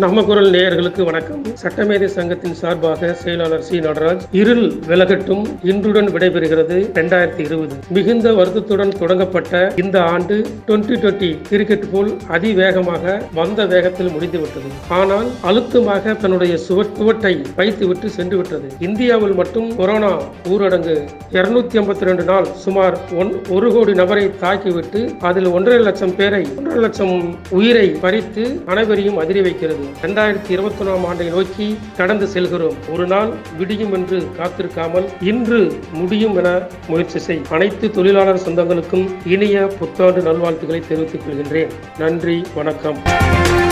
நம்ம குரல் நேயர்களுக்கு வணக்கம் சட்டமேதை சங்கத்தின் சார்பாக செயலாளர் சி நடராஜ் இருள் விலகட்டும் இன்றுடன் விடைபெறுகிறது இரண்டாயிரத்தி இருபது மிகுந்த வருத்தத்துடன் தொடங்கப்பட்ட இந்த ஆண்டு டுவெண்டி டுவெண்டி கிரிக்கெட் போல் அதிவேகமாக வந்த வேகத்தில் முடிந்துவிட்டது ஆனால் அழுத்தமாக தன்னுடைய சுவட் சுவட்டை வைத்துவிட்டு சென்று விட்டது இந்தியாவில் மட்டும் கொரோனா ஊரடங்கு இருநூத்தி ஐம்பத்தி ரெண்டு நாள் சுமார் ஒன் ஒரு கோடி நபரை தாக்கிவிட்டு அதில் ஒன்றரை லட்சம் பேரை ஒன்றரை லட்சம் உயிரை பறித்து அனைவரையும் அதிர வைக்கிறது இரண்டாயிரத்தி இருபத்தி ஒன்றாம் ஆண்டை நோக்கி கடந்து செல்கிறோம் ஒரு நாள் விடியும் என்று காத்திருக்காமல் இன்று முடியும் என முயற்சி செய் அனைத்து தொழிலாளர் சொந்தங்களுக்கும் இனிய புத்தாண்டு நல்வாழ்த்துக்களை தெரிவித்துக் கொள்கின்றேன் நன்றி வணக்கம்